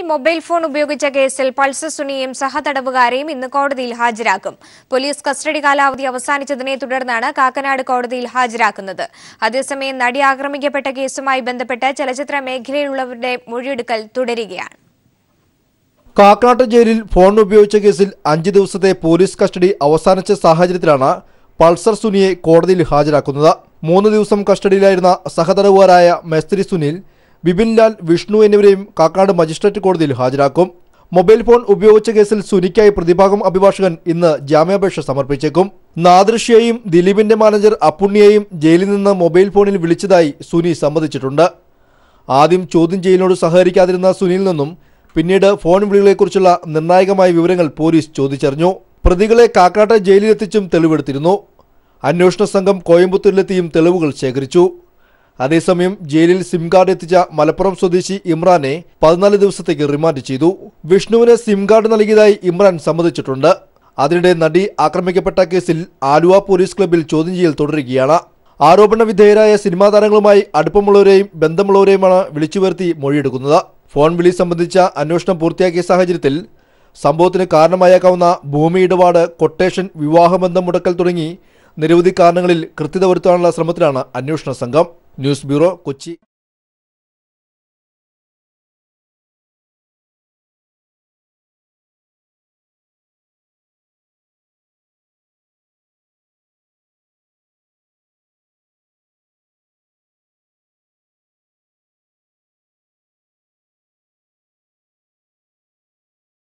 mobile phone ഉപയോഗിച്ച കേസിൽ Pulsar സുനിയെയും സഹതടവുകാരെയും ഇന്ന് കോടതിയിൽ ഹാജരാക്കും പോലീസ് കസ്റ്റഡി കാലാവധി അവസാനിച്ചതിനെ തുടർന്നാണ് കാക്കനാട് കോടതിയിൽ ഹാജരാക്കുന്നത് അതേസമയം നടി ആക്രമിക്കപ്പെട്ട കേസുമായി ബന്ധപ്പെട്ട് ചലച്ചിത്ര മേഖലയിലുള്ളവരുടെ മൊഴിയെടുക്കൽ തുടരുകയാണ് കാക്കനാട്ട് ജയിലിൽ ഫോൺ ഉപയോഗിച്ച കേസിൽ അഞ്ച് ദിവസത്തെ പോലീസ് കസ്റ്റഡി അവസാനിച്ച സാഹചര്യത്തിലാണ് പൾസർ സുനിയെ കോടതിയിൽ ഹാജരാക്കുന്നത് മൂന്ന് ദിവസം കസ്റ്റഡിയിലായിരുന്ന സഹതടവുകാരായ മേസ്ത്രി സുനിൽ ബിപിൻ ലാൽ വിഷ്ണു എന്നിവരെയും കാക്കനാട് മജിസ്ട്രേറ്റ് കോടതിയിൽ ഹാജരാക്കും മൊബൈൽ ഫോൺ ഉപയോഗിച്ച കേസിൽ സുനിക്കായി പ്രതിഭാഗം അഭിഭാഷകൻ ഇന്ന് ജാമ്യാപേക്ഷ സമർപ്പിച്ചേക്കും നാദൃശ്യയെയും ദിലീപിന്റെ മാനേജർ അപ്പുണ്ണിയെയും ജയിലിൽ നിന്ന് മൊബൈൽ ഫോണിൽ വിളിച്ചതായി സുനി സമ്മതിച്ചിട്ടുണ്ട് ആദ്യം ചോദ്യം ചെയ്യലിനോട് സഹകരിക്കാതിരുന്ന സുനിൽ നിന്നും പിന്നീട് ഫോൺ വിളികളെക്കുറിച്ചുള്ള നിർണായകമായ വിവരങ്ങൾ പോലീസ് ചോദിച്ചറിഞ്ഞു പ്രതികളെ കാക്കാട്ട് ജയിലിലെത്തിച്ചും തെളിവെടുത്തിരുന്നു അന്വേഷണ സംഘം കോയമ്പത്തൂരിലെത്തിയും തെളിവുകൾ ശേഖരിച്ചു അതേസമയം ജയിലിൽ സിം കാർഡ് എത്തിച്ച മലപ്പുറം സ്വദേശി ഇമ്രാനെ പതിനാല് ദിവസത്തേക്ക് റിമാൻഡ് ചെയ്തു വിഷ്ണുവിന് സിം കാർഡ് നൽകിയതായി ഇമ്രാൻ സമ്മതിച്ചിട്ടുണ്ട് അതിനിടെ നടി ആക്രമിക്കപ്പെട്ട കേസിൽ ആലുവ പോലീസ് ക്ലബ്ബിൽ ചോദ്യം ചെയ്യൽ തുടരുകയാണ് ആരോപണ വിധേയരായ സിനിമാ താരങ്ങളുമായി അടുപ്പമുള്ളവരെയും ബന്ധമുള്ളവരെയുമാണ് വിളിച്ചു വരുത്തി മൊഴിയെടുക്കുന്നത് ഫോൺ വിളി സംബന്ധിച്ച അന്വേഷണം പൂർത്തിയാക്കിയ സാഹചര്യത്തിൽ സംഭവത്തിന് കാരണമായേക്കാവുന്ന ഭൂമി ഇടപാട് കൊട്ടേഷൻ വിവാഹബന്ധം മുടക്കൽ തുടങ്ങി നിരവധി കാരണങ്ങളിൽ കൃത്യത വരുത്താനുള്ള ശ്രമത്തിലാണ് അന്വേഷണ സംഘം ന്യൂസ് ബ്യൂറോ കൊച്ചി